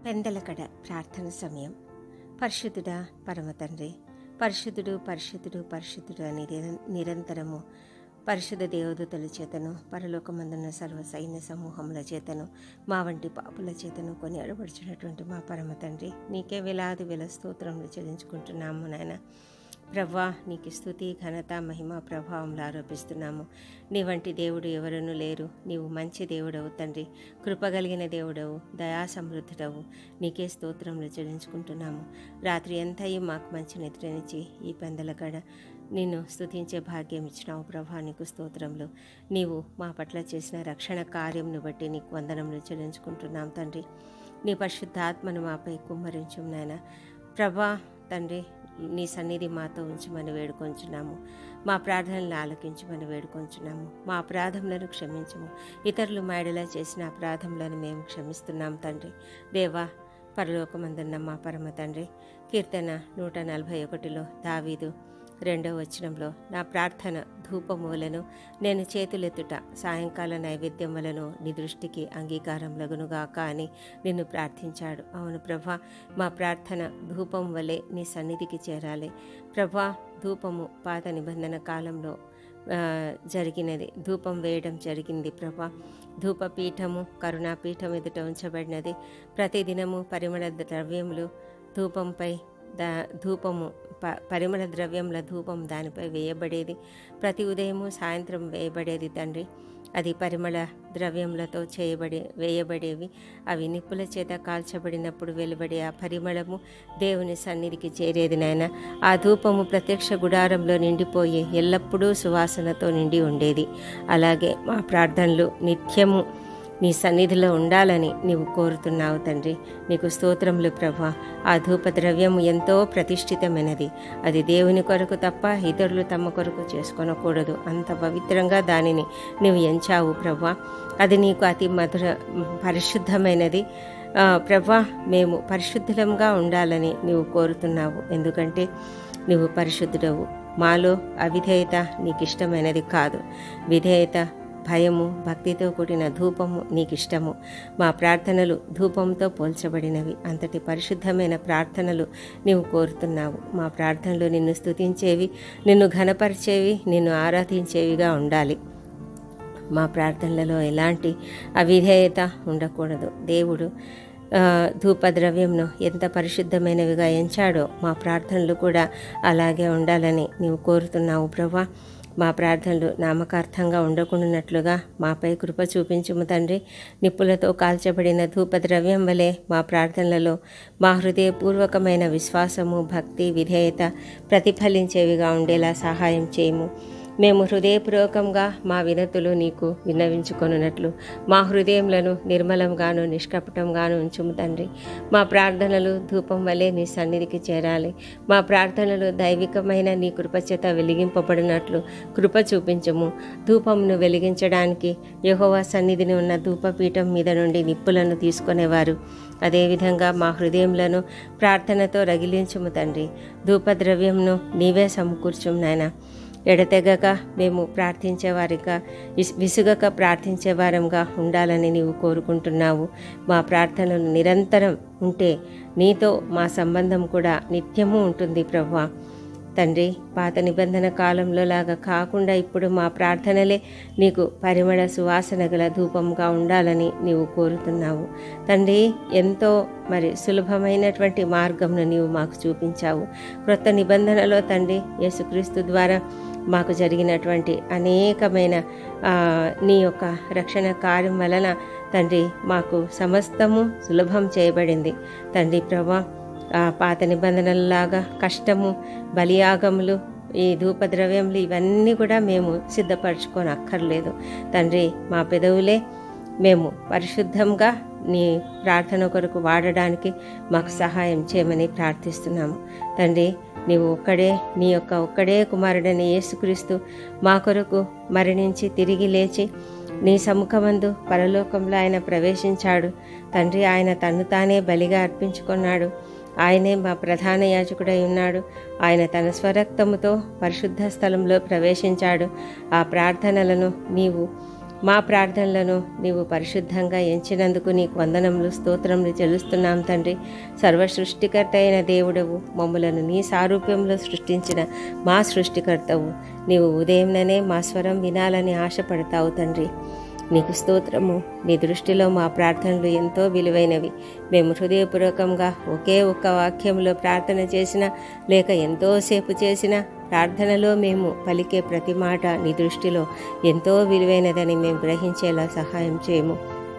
పెందలకడ ప్రార్థన సమయం పరిశుద్ధుడా పరమ తండ్రి పరిశుద్ధుడు పరిశుద్ధుడు పరిశుద్ధుడు అని నిర- నిరంతరము పరిశుద్ధ దేవదూతల చేతను పరలోకమందున్న సర్వ సైన్య సమూహముల చేతను మా వంటి పాపుల చేతను కొని అడబడుచున్నటువంటి మా పరమ తండ్రి నీకే వేలాది వేల స్తోత్రములు చెల్లించుకుంటున్నాము నాయన ప్రభా నీకు స్థుతి ఘనత మహిమ ప్రభావంలో ఆరోపిస్తున్నాము నీ వంటి దేవుడు ఎవరునూ లేరు నీవు మంచి దేవుడవు తండ్రి కృపగలిగిన దేవుడవు దయా సమృద్ధుడవు నీకే స్తోత్రములు చెల్లించుకుంటున్నాము రాత్రి ఎంతయు మాకు మంచి నిద్రనిచ్చి ఈ పెందల గడ నిన్ను స్తుతించే భాగ్యం ఇచ్చినావు ప్రభా నీకు స్తోత్రములు నీవు మా పట్ల చేసిన రక్షణ కార్యంను బట్టి నీకు వందనములు చెల్లించుకుంటున్నాం తండ్రి నీ పరిశుద్ధాత్మను మాపై కుమ్మరించు నాయన ప్రభా తండ్రి నీ సన్నిధి మాతో ఉంచమని వేడుకొంచున్నాము మా ప్రార్థనలు ఆలకించమని వేడుకొంచున్నాము మా అపరాధములను క్షమించము ఇతరులు మేడలా చేసిన అపరాధములను మేము క్షమిస్తున్నాం తండ్రి దేవా పరలోకమందున్న మా పరమ తండ్రి కీర్తన నూట నలభై ఒకటిలో దావీదు రెండవ వచనంలో నా ప్రార్థన ధూపములను నేను చేతులెత్తుట సాయంకాల నైవేద్యములను నీ దృష్టికి అంగీకారములగునుగాక అని నిన్ను ప్రార్థించాడు అవును ప్రభా మా ప్రార్థన ధూపం వలె నీ సన్నిధికి చేరాలి ప్రభా ధూపము పాత నిబంధన కాలంలో ఆ, జరిగినది ధూపం వేయడం జరిగింది ప్రభా ధూపపీఠము కరుణాపీఠం ఎదుట ఉంచబడినది ప్రతిదినము పరిమళ ద్రవ్యములు ధూపంపై దా ధూపము ప పరిమళ ద్రవ్యముల ధూపం దానిపై వేయబడేది ప్రతి ఉదయము సాయంత్రం వేయబడేది తండ్రి అది పరిమళ ద్రవ్యములతో చేయబడే వేయబడేవి అవి నిప్పుల చేత కాల్చబడినప్పుడు వెలువడే ఆ పరిమళము దేవుని సన్నిధికి చేరేది నాయన ఆ ధూపము ప్రత్యక్ష గుడారంలో నిండిపోయి ఎల్లప్పుడూ సువాసనతో నిండి ఉండేది అలాగే మా ప్రార్థనలు నిత్యము నీ సన్నిధిలో ఉండాలని నీవు కోరుతున్నావు తండ్రి నీకు స్తోత్రములు ప్రభా ఆ ధూప ద్రవ్యము ఎంతో ప్రతిష్ఠితమైనది అది దేవుని కొరకు తప్ప ఇతరులు తమ కొరకు చేసుకొనకూడదు అంత పవిత్రంగా దానిని నీవు ఎంచావు ప్రభా అది నీకు అతి మధుర పరిశుద్ధమైనది ఆ, ప్రభా మేము పరిశుద్ధులంగా ఉండాలని నీవు కోరుతున్నావు ఎందుకంటే నీవు పరిశుద్ధుడవు మాలో అవిధేయత నీకు ఇష్టమైనది కాదు విధేయత భయము భక్తితో కూడిన ధూపము నీకు ఇష్టము మా ప్రార్థనలు ధూపంతో పోల్చబడినవి అంతటి పరిశుద్ధమైన ప్రార్థనలు నీవు కోరుతున్నావు మా ప్రార్థనలు నిన్ను స్తుతించేవి నిన్ను ఘనపరిచేవి నిన్ను ఆరాధించేవిగా ఉండాలి మా ప్రార్థనలలో ఎలాంటి అవిధేయత ఉండకూడదు దేవుడు ఆ, ధూపద్రవ్యంను ఎంత పరిశుద్ధమైనవిగా ఎంచాడో మా ప్రార్థనలు కూడా అలాగే ఉండాలని నీవు కోరుతున్నావు ప్రభా మా ప్రార్థనలు నామకార్థంగా ఉండకుండానట్లుగా మాపై కృప చూపించుము తండ్రి నిప్పులతో కాల్చబడిన ధూపద్రవ్యం వలె మా ప్రార్థనలలో మా హృదయపూర్వకమైన విశ్వాసము భక్తి విధేయత ప్రతిఫలించేవిగా ఉండేలా సహాయం చేయము మేము హృదయపూర్వకంగా మా వినతులు నీకు విన్నవించుకొనున్నట్లు మా హృదయములను నిర్మలంగాను నిష్కపటంగాను ఉంచుము తండ్రి మా ప్రార్థనలు ధూపం వలె నీ సన్నిధికి చేరాలి మా ప్రార్థనలు దైవికమైన నీ కృపచేత వెలిగింపబడినట్లు కృప చూపించము ధూపమును వెలిగించడానికి యెహోవా సన్నిధిని ఉన్న ధూపపీఠం మీద నుండి నిప్పులను తీసుకునేవారు అదేవిధంగా మా హృదయములను ప్రార్థనతో రగిలించుము తండ్రి ధూపద్రవ్యంను నీవే సమకూర్చుము నాయనా ఎడతెగక మేము ప్రార్థించేవారిగా విస్- విసుగక ప్రార్థించేవారంగా ఉండాలని నీవు కోరుకుంటున్నావు మా ప్రార్థనలు నిరంతరం ఉంటే నీతో మా సంబంధం కూడా నిత్యము ఉంటుంది ప్రభా తండ్రి పాత నిబంధన కాలంలో లాగా కాకుండా ఇప్పుడు మా ప్రార్థనలే నీకు పరిమళ సువాసన గల ధూపంగా ఉండాలని నీవు కోరుతున్నావు తండ్రి ఎంతో మరి సులభమైనటువంటి మార్గంను నీవు మాకు చూపించావు క్రొత్త నిబంధనలో తండ్రి యేసుక్రీస్తు ద్వారా మాకు జరిగినటువంటి అనేకమైన ఆ, నీ యొక్క రక్షణ కార్యం వలన తండ్రి మాకు సమస్తము సులభం చేయబడింది తండ్రి ప్రభా ఆ, పాత నిబంధనలలాగా కష్టము బలియాగములు ఈ ధూపద్రవ్యములు ఇవన్నీ కూడా మేము సిద్ధపరచుకొని అక్కర్లేదు తండ్రి మా పెదవులే మేము పరిశుద్ధంగా నీ ప్రార్థన కొరకు వాడడానికి మాకు సహాయం చేయమని ప్రార్థిస్తున్నాము తండ్రి నీవు ఒక్కడే నీ యొక్క ఒక్కడే కుమారుడని యేసుక్రీస్తు మా కొరకు మరణించి తిరిగి లేచి నీ సముఖమందు పరలోకంలో ఆయన ప్రవేశించాడు తండ్రి ఆయన తన్ను తానే బలిగా అర్పించుకున్నాడు ఆయనే మా ప్రధాన యాజకుడై ఉన్నాడు ఆయన తన స్వరక్తముతో పరిశుద్ధ స్థలంలో ప్రవేశించాడు ఆ ప్రార్థనలను నీవు మా ప్రార్థనలను నీవు పరిశుద్ధంగా ఎంచినందుకు నీకు వందనములు స్తోత్రములు చెల్లిస్తున్నాం తండ్రి సర్వ సృష్టికర్త అయిన దేవుడవు మమ్మలను నీ సారూప్యంలో సృష్టించిన మా సృష్టికర్తవు నీవు ఉదయంలోనే మా స్వరం వినాలని ఆశపడతావు తండ్రి నీకు స్తోత్రము నీ దృష్టిలో మా ప్రార్థనలు ఎంతో విలువైనవి మేము హృదయపూర్వకంగా ఒకే ఒక్క వాక్యంలో ప్రార్థన చేసిన లేక ఎంతోసేపు చేసిన ప్రార్థనలో మేము పలికే ప్రతి మాట నీ దృష్టిలో ఎంతో విలువైనదని మేము గ్రహించేలా సహాయం చేయము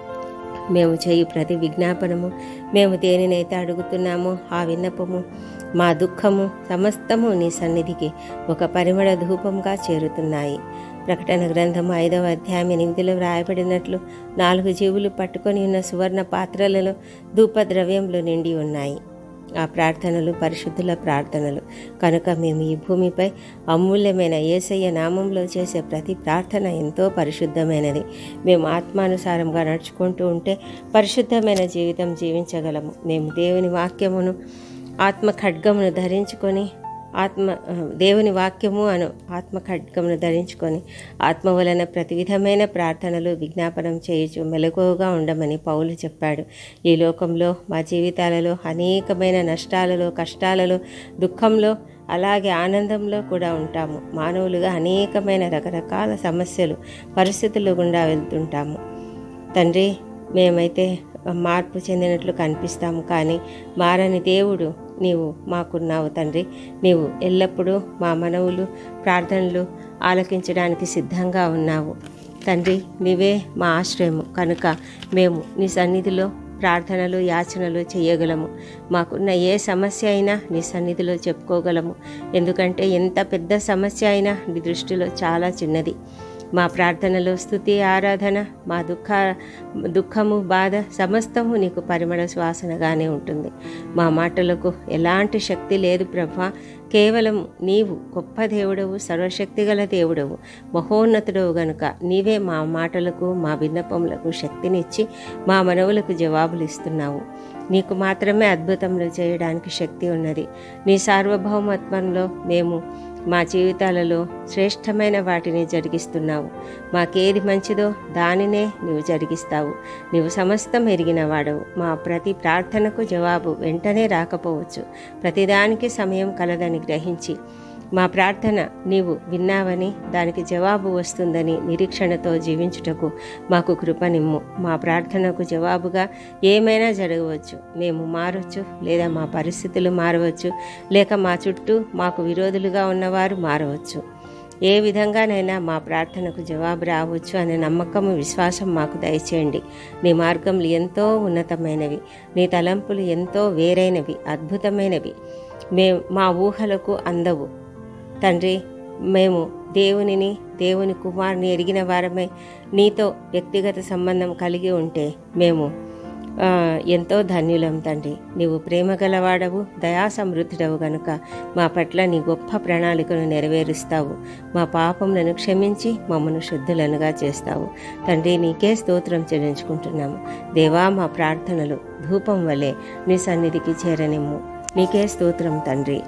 మేము చేయు ప్రతి విజ్ఞాపనము మేము దేనినైతే అడుగుతున్నామో ఆ విన్నపము మా దుఃఖము సమస్తము నీ సన్నిధికి ఒక పరిమళ ధూపంగా చేరుతున్నాయి ప్రకటన గ్రంథము ఐదవ అధ్యాయం ఎనిమిదిలో వ్రాయబడినట్లు నాలుగు జీవులు పట్టుకొని ఉన్న సువర్ణ పాత్రలలో ధూపద్రవ్యంలో నిండి ఉన్నాయి ఆ ప్రార్థనలు పరిశుద్ధుల ప్రార్థనలు కనుక మేము ఈ భూమిపై అమూల్యమైన ఏసయ్య నామంలో చేసే ప్రతి ప్రార్థన ఎంతో పరిశుద్ధమైనది మేము ఆత్మానుసారంగా నడుచుకుంటూ ఉంటే పరిశుద్ధమైన జీవితం జీవించగలము మేము దేవుని వాక్యమును ఆత్మ ఖడ్గమును ధరించుకొని ఆత్మ ఆ, దేవుని వాక్యము అను ఆత్మ ఖడ్గమును ధరించుకొని ఆత్మ వలన ప్రతి విధమైన ప్రార్థనలు విజ్ఞాపనం చేయుచు మెలకువగా ఉండమని పౌలు చెప్పాడు ఈ లోకంలో మా జీవితాలలో అనేకమైన నష్టాలలో కష్టాలలో దుఃఖంలో అలాగే ఆనందంలో కూడా ఉంటాము మానవులుగా అనేకమైన రకరకాల సమస్యలు పరిస్థితులు గుండా వెళ్తుంటాము తండ్రి మేమైతే మార్పు చెందినట్లు కనిపిస్తాము కానీ మారని దేవుడు నీవు మాకున్నావు తండ్రి నీవు ఎల్లప్పుడూ మా మనవులు ప్రార్థనలు ఆలకించడానికి సిద్ధంగా ఉన్నావు తండ్రి నీవే మా ఆశ్రయము కనుక మేము నీ సన్నిధిలో ప్రార్థనలు యాచనలు చేయగలము మాకున్న ఏ సమస్య అయినా నీ సన్నిధిలో చెప్పుకోగలము ఎందుకంటే ఎంత పెద్ద సమస్య అయినా నీ దృష్టిలో చాలా చిన్నది మా ప్రార్థనలో స్థుతి ఆరాధన మా దుఃఖ దుఃఖము బాధ సమస్తము నీకు పరిమళ శ్వాసనగానే ఉంటుంది మా మాటలకు ఎలాంటి శక్తి లేదు ప్రభా కేవలం నీవు గొప్ప దేవుడవు సర్వశక్తిగల దేవుడవు మహోన్నతుడవు గనుక నీవే మా మాటలకు మా విన్నపములకు శక్తినిచ్చి మా మనవులకు జవాబులు ఇస్తున్నావు నీకు మాత్రమే అద్భుతములు చేయడానికి శక్తి ఉన్నది నీ సార్వభౌమత్వంలో మేము మా జీవితాలలో శ్రేష్టమైన వాటిని జరిగిస్తున్నావు మాకేది మంచిదో దానినే నీవు జరిగిస్తావు నీవు సమస్తం ఎరిగిన వాడవు మా ప్రతి ప్రార్థనకు జవాబు వెంటనే రాకపోవచ్చు ప్రతిదానికి సమయం కలదని గ్రహించి మా ప్రార్థన నీవు విన్నావని దానికి జవాబు వస్తుందని నిరీక్షణతో జీవించుటకు మాకు కృపనిమ్ము మా ప్రార్థనకు జవాబుగా ఏమైనా జరగవచ్చు మేము మారవచ్చు లేదా మా పరిస్థితులు మారవచ్చు లేక మా చుట్టూ మాకు విరోధులుగా ఉన్నవారు మారవచ్చు ఏ విధంగానైనా మా ప్రార్థనకు జవాబు రావచ్చు అనే నమ్మకము విశ్వాసం మాకు దయచేయండి నీ మార్గములు ఎంతో ఉన్నతమైనవి నీ తలంపులు ఎంతో వేరైనవి అద్భుతమైనవి మే మా ఊహలకు అందవు తండ్రి మేము దేవునిని దేవుని కుమారుని ఎరిగిన వారమై నీతో వ్యక్తిగత సంబంధం కలిగి ఉంటే మేము ఆ, ఎంతో ధన్యులం తండ్రి నీవు ప్రేమ గలవాడవు దయా సమృద్ధుడవు గనుక మా పట్ల నీ గొప్ప ప్రణాళికను నెరవేరుస్తావు మా పాపములను క్షమించి మమ్మను శుద్ధులనుగా చేస్తావు తండ్రి నీకే స్తోత్రం చెల్లించుకుంటున్నాము దేవా మా ప్రార్థనలు ధూపం వలె నీ సన్నిధికి చేరనిమ్ము నీకే స్తోత్రం తండ్రి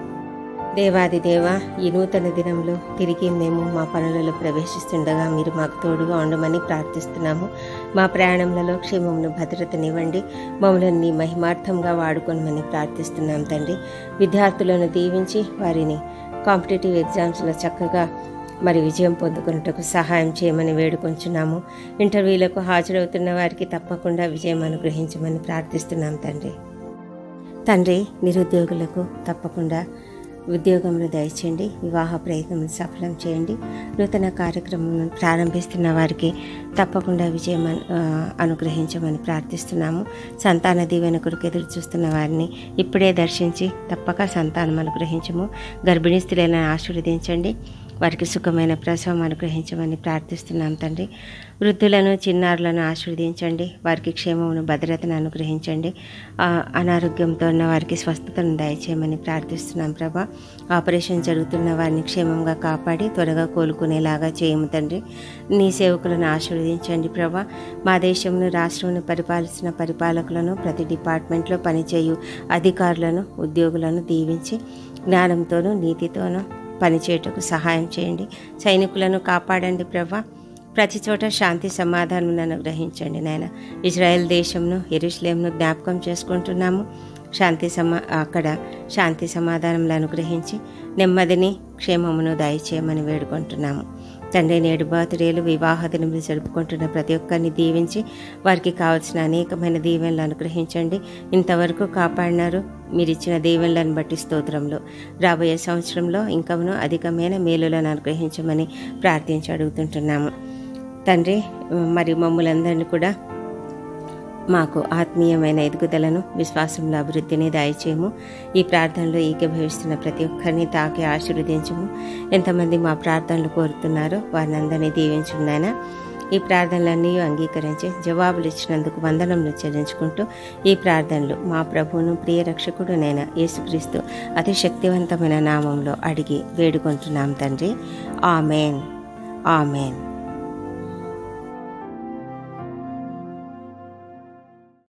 దేవాది దేవ ఈ నూతన దినంలో తిరిగి మేము మా పనులలో ప్రవేశిస్తుండగా మీరు మాకు తోడుగా ఉండమని ప్రార్థిస్తున్నాము మా ప్రయాణంలో క్షేమమును భద్రతనివ్వండి మమ్మల్ని నీ మహిమార్థంగా వాడుకోనమని ప్రార్థిస్తున్నాం తండ్రి విద్యార్థులను దీవించి వారిని కాంపిటేటివ్ ఎగ్జామ్స్లో చక్కగా మరి విజయం పొందుకున్నట్టుకు సహాయం చేయమని వేడుకొంచున్నాము ఇంటర్వ్యూలకు హాజరవుతున్న వారికి తప్పకుండా విజయం అనుగ్రహించమని ప్రార్థిస్తున్నాం తండ్రి తండ్రి నిరుద్యోగులకు తప్పకుండా ఉద్యోగంలో దయచేయండి వివాహ ప్రయత్నం సఫలం చేయండి నూతన కార్యక్రమం ప్రారంభిస్తున్న వారికి తప్పకుండా విజయం అను- ఆ, అనుగ్రహించమని ప్రార్థిస్తున్నాము సంతాన దీవెన కొరకు ఎదురు చూస్తున్న వారిని ఇప్పుడే దర్శించి తప్పక సంతానం అనుగ్రహించము గర్భిణీ స్త్రీలను ఆశీర్వదించండి వారికి సుఖమైన ప్రసవం అనుగ్రహించమని ప్రార్థిస్తున్నాం తండ్రి వృద్ధులను చిన్నారులను ఆశీర్వదించండి వారికి క్షేమమును భద్రతను అనుగ్రహించండి ఆ, అనారోగ్యంతో ఉన్న వారికి స్వస్థతను దయచేయమని ప్రార్థిస్తున్నాం ప్రభా ఆపరేషన్ జరుగుతున్న వారిని క్షేమంగా కాపాడి త్వరగా కోలుకునేలాగా చేయము తండ్రి నీ సేవకులను ఆశీర్వదించండి ప్రభా మా దేశంను రాష్ట్రమును పరిపాలిస్తున్న పరిపాలకులను ప్రతి డిపార్ట్మెంట్లో పనిచేయు అధికారులను ఉద్యోగులను దీవించి జ్ఞానంతోనూ నీతితోనూ పనిచేయటకు సహాయం చేయండి సైనికులను కాపాడండి ప్రభా ప్రతి చోట శాంతి సమాధానం అనుగ్రహించండి నాయన ఇజ్రాయెల్ దేశంను ఎరుషులేంను జ్ఞాపకం చేసుకుంటున్నాము శాంతి సమా అక్కడ శాంతి సమాధానంలో అనుగ్రహించి నెమ్మదిని క్షేమమును దయచేయమని వేడుకుంటున్నాము తండ్రి నేడు బర్త్డేలు వివాహ దినములు జరుపుకుంటున్న ప్రతి ఒక్కరిని దీవించి వారికి కావాల్సిన అనేకమైన దీవెనలు అనుగ్రహించండి ఇంతవరకు కాపాడినారు మీరు ఇచ్చిన దీవెనలను బట్టి స్తోత్రంలో రాబోయే సంవత్సరంలో ఇంకను అధికమైన మేలులను అనుగ్రహించమని ప్రార్థించి అడుగుతుంటున్నాము తండ్రి మరి మమ్మలందరినీ కూడా మాకు ఆత్మీయమైన ఎదుగుదలను విశ్వాసంలో అభివృద్ధిని దయచేయము ఈ ప్రార్థనలో ఏకీభవిస్తున్న ప్రతి ఒక్కరిని తాకి ఆశీర్వదించము ఎంతమంది మా ప్రార్థనలు కోరుతున్నారో వారిని అందరినీ దీవించున్నానా ఈ ప్రార్థనలన్నీ అంగీకరించి జవాబులు ఇచ్చినందుకు వందనములు చెల్లించుకుంటూ ఈ ప్రార్థనలు మా ప్రభువును ప్రియ రక్షకుడు నేను యేసుక్రీస్తు అతి శక్తివంతమైన నామంలో అడిగి వేడుకుంటున్నాం తండ్రి ఆమెన్ ఆమెన్